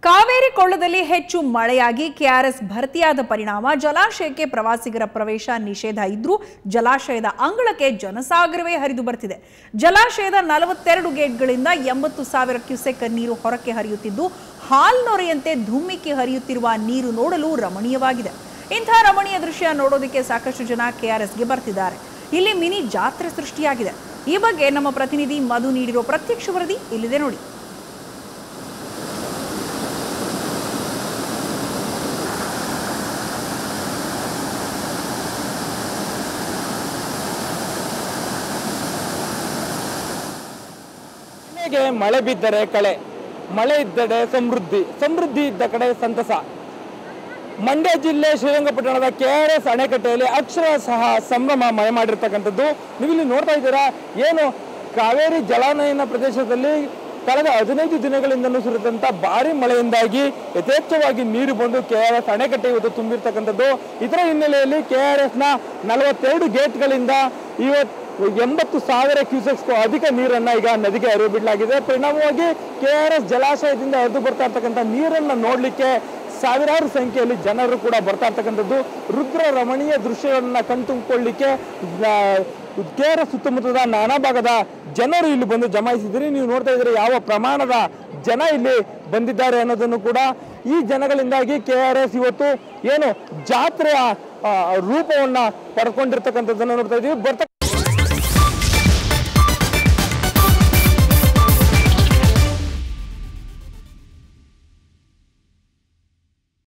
ಕಾವೇರಿ ಕೊಳ್ಳದಲ್ಲಿ ಹೆಚ್ಚು ಮಳೆಯಾಗಿ ಕೆಆರ್ಎಸ್ ಭರ್ತಿಯಾದ ಪರಿಣಾಮ ಜಲಾಶಯಕ್ಕೆ ಪ್ರವಾಸಿಗರ ಪ್ರವೇಶ ನಿಷೇಧ ಇದ್ರೂ ಜಲಾಶಯದ ಅಂಗಳಕ್ಕೆ ಜನಸಾಗರವೇ ಹರಿದು ಬರ್ತಿದೆ ಜಲಾಶಯದ ನಲವತ್ತೆರಡು ಗೇಟ್ಗಳಿಂದ ಎಂಬತ್ತು ಸಾವಿರ ಕ್ಯೂಸೆಕ್ ನೀರು ಹೊರಕ್ಕೆ ಹರಿಯುತ್ತಿದ್ದು ಹಾಲ್ನೊರೆಯಂತೆ ಧುಮ್ಮಿಕ್ಕಿ ಹರಿಯುತ್ತಿರುವ ನೀರು ನೋಡಲು ರಮಣೀಯವಾಗಿದೆ ಇಂಥ ರಮಣೀಯ ದೃಶ್ಯ ನೋಡೋದಕ್ಕೆ ಸಾಕಷ್ಟು ಜನ ಕೆಆರ್ಎಸ್ಗೆ ಬರ್ತಿದ್ದಾರೆ ಇಲ್ಲಿ ಮಿನಿ ಜಾತ್ರೆ ಸೃಷ್ಟಿಯಾಗಿದೆ ಈ ಬಗ್ಗೆ ನಮ್ಮ ಪ್ರತಿನಿಧಿ ಮಧು ನೀಡಿರೋ ಪ್ರತ್ಯಕ್ಷ ವರದಿ ಇಲ್ಲಿದೆ ನೋಡಿ ಮನೆಗೆ ಮಳೆ ಬಿದ್ದರೆ ಕಳೆ ಮಳೆ ಇದ್ದರೆ ಸಮೃದ್ಧಿ ಸಮೃದ್ಧಿ ಇದ್ದ ಕಡೆ ಸಂತಸ ಮಂಡ್ಯ ಜಿಲ್ಲೆ ಶ್ರೀರಂಗಪಟ್ಟಣದ ಕೆ ಆರ್ ಎಸ್ ಅಣೆಕಟ್ಟೆಯಲ್ಲಿ ಅಕ್ಷರ ಸಹ ಸಂಭ್ರಮ ಮಳೆ ಮಾಡಿರ್ತಕ್ಕಂಥದ್ದು ನೀವು ಇಲ್ಲಿ ನೋಡ್ತಾ ಇದ್ದೀರಾ ಏನು ಕಾವೇರಿ ಜಲಾನಯನ ಪ್ರದೇಶದಲ್ಲಿ ಕಳೆದ ಹದಿನೈದು ದಿನಗಳಿಂದಲೂ ಸುರಿದಂತ ಭಾರಿ ಮಳೆಯಿಂದಾಗಿ ಯಥೇಚ್ಛವಾಗಿ ನೀರು ಬಂದು ಕೆ ಆರ್ ಎಸ್ ಅಣೆಕಟ್ಟೆ ಇವತ್ತು ತುಂಬಿರ್ತಕ್ಕಂಥದ್ದು ಇದರ ಹಿನ್ನೆಲೆಯಲ್ಲಿ ಕೆ ಆರ್ ಎಸ್ ನ ನಲವತ್ತೆರಡು ಗೇಟ್ಗಳಿಂದ ಇವತ್ತು ಎಂಬತ್ತು ಸಾವಿರ ಕ್ಯೂಸೆಕ್ಸ್ಗೂ ಅಧಿಕ ನೀರನ್ನ ಈಗ ನದಿಗೆ ಹರಿದು ಬಿಡಲಾಗಿದೆ ಪರಿಣಾಮವಾಗಿ ಕೆ ಆರ್ ಎಸ್ ಜಲಾಶಯದಿಂದ ಹರಿದು ಬರ್ತಾ ಇರ್ತಕ್ಕಂಥ ನೀರನ್ನ ನೋಡ್ಲಿಕ್ಕೆ ಸಾವಿರಾರು ಸಂಖ್ಯೆಯಲ್ಲಿ ಜನರು ಕೂಡ ಬರ್ತಾ ಇರ್ತಕ್ಕಂಥದ್ದು ರುದ್ರ ರಮಣೀಯ ದೃಶ್ಯಗಳನ್ನ ಕಣ್ತುಂಬಿಕೊಳ್ಳಿಕ್ಕೆ ಕೆ ಆರ್ ಎಸ್ ಸುತ್ತಮುತ್ತದ ನಾನಾ ಭಾಗದ ಜನರು ಇಲ್ಲಿ ಬಂದು ಜಮಾಯಿಸಿದ್ದೀರಿ ನೀವು ನೋಡ್ತಾ ಇದ್ದೀರಿ ಯಾವ ಪ್ರಮಾಣದ ಜನ ಇಲ್ಲಿ ಬಂದಿದ್ದಾರೆ ಅನ್ನೋದನ್ನು ಕೂಡ ಈ ಜನಗಳಿಂದಾಗಿ ಕೆ ಆರ್ ಎಸ್ ಇವತ್ತು ಏನು ಜಾತ್ರೆಯ ಆ, ರೂಪವನ್ನ ಪಡ್ಕೊಂಡಿರ್ತಕ್ಕಂಥದ್ದನ್ನು ನೋಡ್ತಾ ಇದ್ದೀವಿ ಬರ್ತ